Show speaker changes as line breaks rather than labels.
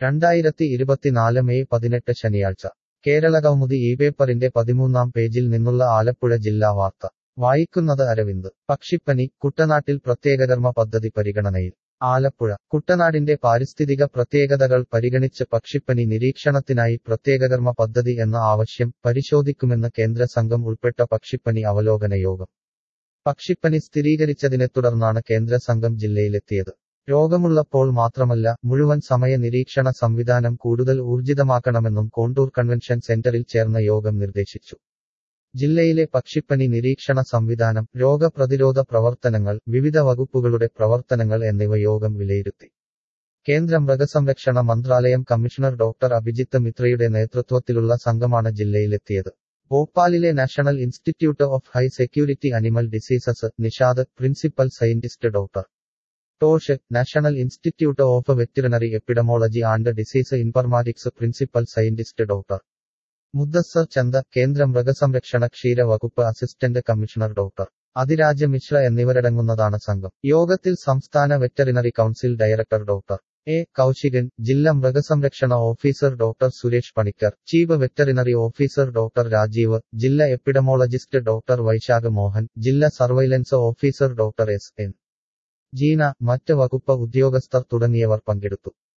രണ്ടായിരത്തി ഇരുപത്തിനാല് മെയ് പതിനെട്ട് ശനിയാഴ്ച കേരള കൗമുദി ഈ പേപ്പറിന്റെ പതിമൂന്നാം പേജിൽ നിന്നുള്ള ആലപ്പുഴ ജില്ലാ വാർത്ത വായിക്കുന്നത് അരവിന്ദ് പക്ഷിപ്പനി കുട്ടനാട്ടിൽ പ്രത്യേകകർമ്മ പദ്ധതി പരിഗണനയിൽ ആലപ്പുഴ കുട്ടനാടിന്റെ പാരിസ്ഥിതിക പ്രത്യേകതകൾ പരിഗണിച്ച് പക്ഷിപ്പനി നിരീക്ഷണത്തിനായി പ്രത്യേകകർമ്മ പദ്ധതി എന്ന ആവശ്യം പരിശോധിക്കുമെന്ന് കേന്ദ്ര സംഘം ഉൾപ്പെട്ട പക്ഷിപ്പനി അവലോകന യോഗം പക്ഷിപ്പനി സ്ഥിരീകരിച്ചതിനെ തുടർന്നാണ് കേന്ദ്ര സംഘം ജില്ലയിലെത്തിയത് രോഗമുള്ളപ്പോൾ മാത്രമല്ല മുഴുവൻ സമയ നിരീക്ഷണ സംവിധാനം കൂടുതൽ ഊർജിതമാക്കണമെന്നും കോണ്ടൂർ കൺവെൻഷൻ സെന്ററിൽ ചേർന്ന യോഗം നിർദ്ദേശിച്ചു ജില്ലയിലെ പക്ഷിപ്പനി നിരീക്ഷണ സംവിധാനം രോഗപ്രതിരോധ പ്രവർത്തനങ്ങൾ വിവിധ വകുപ്പുകളുടെ പ്രവർത്തനങ്ങൾ എന്നിവ യോഗം വിലയിരുത്തി കേന്ദ്ര മൃഗസംരക്ഷണ മന്ത്രാലയം കമ്മീഷണർ ഡോക്ടർ അഭിജിത്ത് മിത്രയുടെ നേതൃത്വത്തിലുള്ള സംഘമാണ് ജില്ലയിലെത്തിയത് ഭോപ്പാലിലെ national institute of high security animal diseases NISHAD principal scientist doctor Tosh national institute of veterinary epidemiology and disease informatics principal scientist doctor Mudassar Chanda കേന്ദ്ര മൃഗസംരക്ഷണ ക്ഷീര വകുപ്പ് assistant commissioner doctor Athiraja Mishra എന്നിവരടങ്ങുന്നതാണ് സംഘം യോഗത്തിൽ സംസ്ഥാന veterinary council director doctor A Kaushikan ജില്ലാ മൃഗസംരക്ഷണ officer doctor Suresh Panicker chief veterinary officer doctor Rajeev ജില്ലാ എപ്പിഡമോളജിസ്റ്റ് ഡോക്ടർ വൈശാഖ് മോഹൻ ജില്ലാ surveillance officer doctor S N Jeena മറ്റ് വകുപ്പ് ഉദ്യോഗസ്ഥർ തുടങ്ങിയവർ പങ്കെടുത്തു